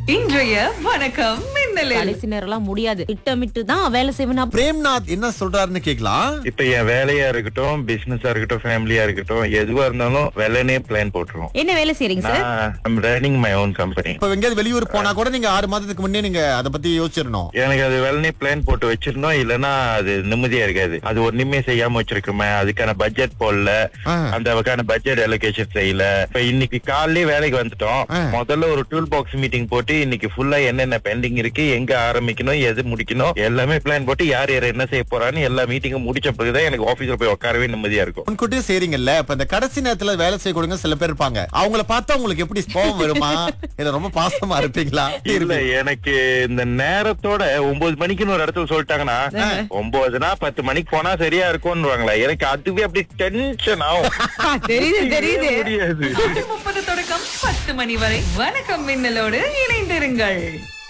இன்றைய வணக்கம் மின்னலில் கடைசி நேரம்லாம் முடியாது திட்டமிட்டு தான் வேலை செய்வேன் பிரேம்நாத் என்ன சொல்றாருன்னு கேக்கலாம் இப்ப என் வேலையா இருக்கட்டும் பிசினஸா இருக்கட்டும் ஃபேமிலியா இருக்கட்டும் எதுவா இருந்தாலும் வெள்ளனே பிளான் போட்டுருவோம் என்ன வேலை செய்றீங்க சார் நான் ரன்னிங் மை ஓன் கம்பெனி இப்ப எங்கேயாவது வெளியூர் போனா கூட நீங்க ஆறு மாதத்துக்கு முன்னே நீங்க அதை பத்தி யோசிச்சிடணும் எனக்கு அது வெள்ளனே பிளான் போட்டு வச்சிருந்தோம் இல்லனா அது நிம்மதியா இருக்காது அது ஒண்ணுமே செய்யாம வச்சிருக்கோமே அதுக்கான பட்ஜெட் போடல ஆ. அந்த வகையான பட்ஜெட் அலோகேஷன் செய்யல இப்ப இன்னைக்கு காலையிலே வேலைக்கு வந்துட்டோம் ஆ. முதல்ல ஒரு டூல் பாக்ஸ் மீட்டிங் போட்டு இன்னைக்கு ஃபுல்லா என்னென்ன பெண்டிங் இருக்கு எங்க ஆரம்பிக்கணும் எது முடிக்கணும் எல்லாமே பிளான் போட்டு யார் யார் என்ன செய்ய போறான்னு எல்லா மீட்டிங்கும் முடிச்ச பிறகுதான் எனக்கு ஆபீஸ்ல போய் உட்காரவே நிம்மதியா இருக்கும் முன்கூட்டியே செய்றீங்கல்ல இப்ப இந்த கடைசி நேரத்துல வேலை செய்யக்கூடியவங்க சில பேர் இருப்பாங்க அவங்கள பார்த்தா உங்களுக்கு எப்படி கோபம் வருமா இல்ல ரொம்ப பாசமா இருப்பீங்களா எப்படி இல்ல இருப்பீங்க? எனக்கு இந்த நேரத்தோட ஒன்பது மணிக்குன்னு ஒரு இடத்துல சொல்லிட்டாங்கன்னா ஒன்பதுனா பத்து மணிக்கு போனா சரியா இருக்கும்னுவாங்களா எனக்கு அதுவே அப்படி டென்ஷன் ஆகும் தெரியுது தெரியுது முடியாது முப்பது தொடக்கம் பத்து மணி வரை வணக்கம் மின்னலோடு இணைந்திருங்கள்